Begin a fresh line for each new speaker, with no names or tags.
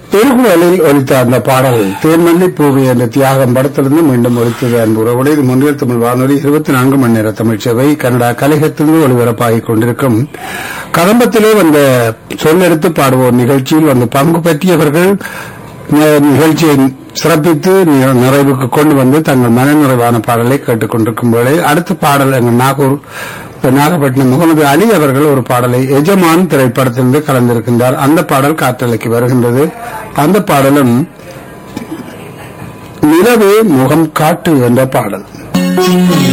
திருக்குறளில் ஒலித்த அந்த பாடல் தேன்மல்லி பூவி என்ற தியாகம் படத்திலிருந்து மீண்டும் ஒலித்தது அன்புறவுடைய இது முன்னில் தமிழ் வானொலி இருபத்தி நான்கு மணி நேர தமிழ் சேவை கனடா கலையகத்திலிருந்து ஒளிபரப்பாகிக் கொண்டிருக்கும் கதம்பத்திலே வந்த சொல்லெடுத்து பாடுவோர் நிகழ்ச்சியில் வந்து பங்கு பெற்றியவர்கள் நி- நிகழ்ச்சியை சிறப்பித்து நி- நிறைவுக்கு கொண்டு வந்து தங்கள் மனநிறைவான பாடலை கேட்டுக்கொண்டிருக்கும் வேளை அடுத்த பாடல் எங்கள் நாகூர் நாகப்பட்டினம் முகமது அலி அவர்கள் ஒரு பாடலை எஜமான் திரைப்படத்திலிருந்து கலந்திருக்கின்றார் அந்த பாடல் காற்றலைக்கு வருகின்றது அந்த பாடலும் நிலவே முகம் காட்டு என்ற பாடல்